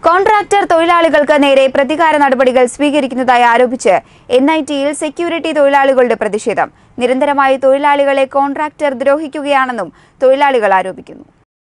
contractor തൊഴിലാളികൾക്ക് നേരെ പ്രതികാര നടപടികൾ സ്വീകരിക്കുന്നതായി ആരോപിച്ച് എൻ ഐ ടിയിൽ സെക്യൂരിറ്റി തൊഴിലാളികളുടെ പ്രതിഷേധം നിരന്തരമായി തൊഴിലാളികളെ കോൺട്രാക്ടർ ദ്രോഹിക്കുകയാണെന്നും തൊഴിലാളികൾ ആരോപിക്കുന്നു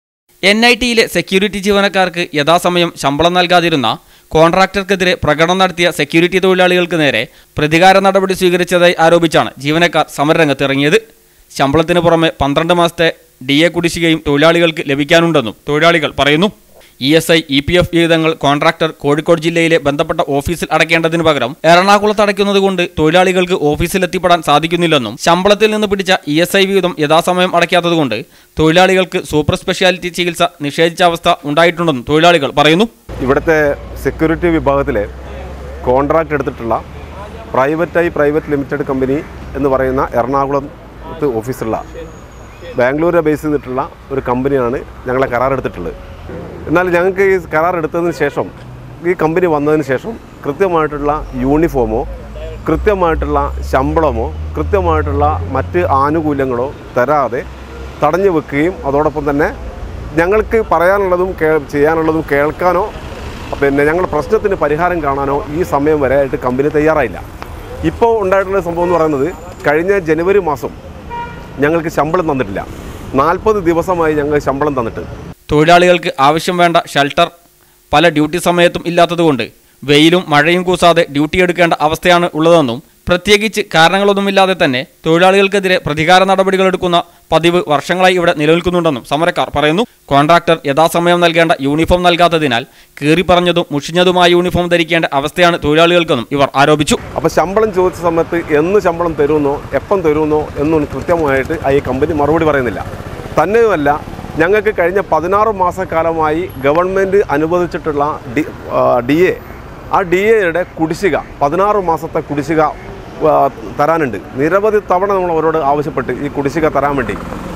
എൻ ഐ ടിയിലെ സെക്യൂരിറ്റി ജീവനക്കാർക്ക് യഥാസമയം ശമ്പളം നൽകാതിരുന്ന കോൺട്രാക്ടർക്കെതിരെ പ്രകടനം നടത്തിയ സെക്യൂരിറ്റി തൊഴിലാളികൾക്ക് നേരെ പ്രതികാര നടപടി സ്വീകരിച്ചതായി ആരോപിച്ചാണ് ജീവനക്കാർ സമരരംഗത്തിറങ്ങിയത് ശമ്പളത്തിന് പുറമെ പന്ത്രണ്ട് മാസത്തെ ഡി എ കുടിശ്ശികയും തൊഴിലാളികൾക്ക് ലഭിക്കാനുണ്ടെന്നും തൊഴിലാളികൾ പറയുന്നു E S I E P F വിഹിതങ്ങൾ കോൺട്രാക്ടർ കോഴിക്കോട് ജില്ലയിലെ ബന്ധപ്പെട്ട ഓഫീസിൽ അടയ്ക്കേണ്ടതിന് പകരം എറണാകുളത്ത് അടയ്ക്കുന്നതുകൊണ്ട് തൊഴിലാളികൾക്ക് ഓഫീസിൽ എത്തിപ്പെടാൻ സാധിക്കുന്നില്ലെന്നും ശമ്പളത്തിൽ നിന്ന് പിടിച്ച ഇ എസ് ഐ വിഹിതം യഥാസമയം അടയ്ക്കാത്തതുകൊണ്ട് തൊഴിലാളികൾക്ക് സൂപ്പർ സ്പെഷ്യാലിറ്റി ചികിത്സ നിഷേധിച്ച അവസ്ഥ ഉണ്ടായിട്ടുണ്ടെന്നും തൊഴിലാളികൾ പറയുന്നു ഇവിടുത്തെ സെക്യൂരിറ്റി വിഭാഗത്തിലെ കോൺട്രാക്ട് എടുത്തിട്ടുള്ള പ്രൈവറ്റായി പ്രൈവറ്റ് ലിമിറ്റഡ് കമ്പനി എന്ന് പറയുന്ന എറണാകുളത്ത് ഓഫീസുള്ള ബാംഗ്ലൂരെ ബേസ് ചെയ്തിട്ടുള്ള ഒരു കമ്പനിയാണ് ഞങ്ങളെ കരാർ എടുത്തിട്ടുള്ളത് എന്നാൽ ഞങ്ങൾക്ക് ഈ കരാർ എടുത്തതിന് ശേഷം ഈ കമ്പനി വന്നതിന് ശേഷം കൃത്യമായിട്ടുള്ള യൂണിഫോമോ കൃത്യമായിട്ടുള്ള ശമ്പളമോ കൃത്യമായിട്ടുള്ള മറ്റ് ആനുകൂല്യങ്ങളോ തരാതെ തടഞ്ഞു വെക്കുകയും അതോടൊപ്പം തന്നെ ഞങ്ങൾക്ക് പറയാനുള്ളതും കേ ചെയ്യാനുള്ളതും കേൾക്കാനോ പിന്നെ ഞങ്ങളുടെ പ്രശ്നത്തിന് പരിഹാരം കാണാനോ ഈ സമയം വരെ ആയിട്ട് കമ്പനി തയ്യാറായില്ല ഇപ്പോൾ ഉണ്ടായിട്ടുള്ള സംഭവം എന്ന് പറയുന്നത് കഴിഞ്ഞ ജനുവരി മാസം ഞങ്ങൾക്ക് ശമ്പളം തന്നിട്ടില്ല നാൽപ്പത് ദിവസമായി ഞങ്ങൾ ശമ്പളം തന്നിട്ട് തൊഴിലാളികൾക്ക് ആവശ്യം വേണ്ട ഷെൽട്ടർ പല ഡ്യൂട്ടി സമയത്തും ഇല്ലാത്തതുകൊണ്ട് വെയിലും മഴയും കൂസാതെ ഡ്യൂട്ടി എടുക്കേണ്ട അവസ്ഥയാണ് ഉള്ളതെന്നും പ്രത്യേകിച്ച് കാരണങ്ങളൊന്നുമില്ലാതെ തന്നെ തൊഴിലാളികൾക്കെതിരെ പ്രതികാര നടപടികൾ എടുക്കുന്ന പതിവ് വർഷങ്ങളായി ഇവിടെ നിലനിൽക്കുന്നുണ്ടെന്നും സമരക്കാർ പറയുന്നു കോൺട്രാക്ടർ യഥാസമയം നൽകേണ്ട യൂണിഫോം നൽകാത്തതിനാൽ കീറിപ്പറഞ്ഞതും മുഷിഞ്ഞതുമായ യൂണിഫോം ധരിക്കേണ്ട അവസ്ഥയാണ് തൊഴിലാളികൾക്കെന്നും ഇവർ ആരോപിച്ചു അപ്പോൾ ശമ്പളം ചോദിച്ച സമയത്ത് എന്ന് ശമ്പളം തരുമെന്നോ എപ്പം തരുമെന്നോ എന്നും കൃത്യമായിട്ട് ആ ഈ കമ്പനി മറുപടി പറയുന്നില്ല തന്നെയുമല്ല ഞങ്ങൾക്ക് കഴിഞ്ഞ പതിനാറ് മാസക്കാലമായി ഗവൺമെൻറ് അനുവദിച്ചിട്ടുള്ള ഡി ഡി എ ആ ഡി എയുടെ കുടിശ്ശിക പതിനാറ് മാസത്തെ കുടിശ്ശിക ആ, തരാനുണ്ട് നിരവധി തവണ നമ്മൾ അവരോട് ആവശ്യപ്പെട്ട് ഈ കുടിശ്ശിക തരാൻ വേണ്ടി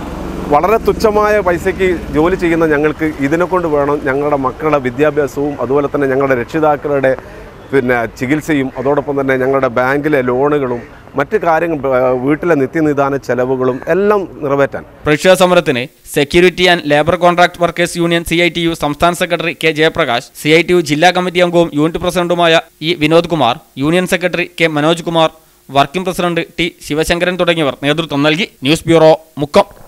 വളരെ തുച്ഛമായ പൈസയ്ക്ക് ജോലി ചെയ്യുന്ന ഞങ്ങൾക്ക് ഇതിനെ കൊണ്ട് വേണം ഞങ്ങളുടെ മക്കളുടെ വിദ്യാഭ്യാസവും അതുപോലെ തന്നെ ഞങ്ങളുടെ രക്ഷിതാക്കളുടെ പിന്നെ ചികിത്സയും അതോടൊപ്പം തന്നെ ഞങ്ങളുടെ ബാങ്കിലെ ലോണുകളും മറ്റ് കാര്യങ്ങൾ ആ, വീട്ടിലെ നിത്യനിദാന ചെലവുകളും എല്ലാം നിറവേറ്റാൻ പ്രതിഷേധ സമരത്തിന് security and labour contract workers union C I T U സംസ്ഥാന secretary K Jayaprakash C I T U ജില്ലാ കമ്മിറ്റി അംഗവും യൂണിറ്റ് പ്രസിഡന്റുമായ E Vinod Kumar union secretary K Manoj Kumar working president T Sivasankaran തുടങ്ങിയവർ നേതൃത്വം നൽകി ന്യൂസ് ബ്യൂറോ മുക്കം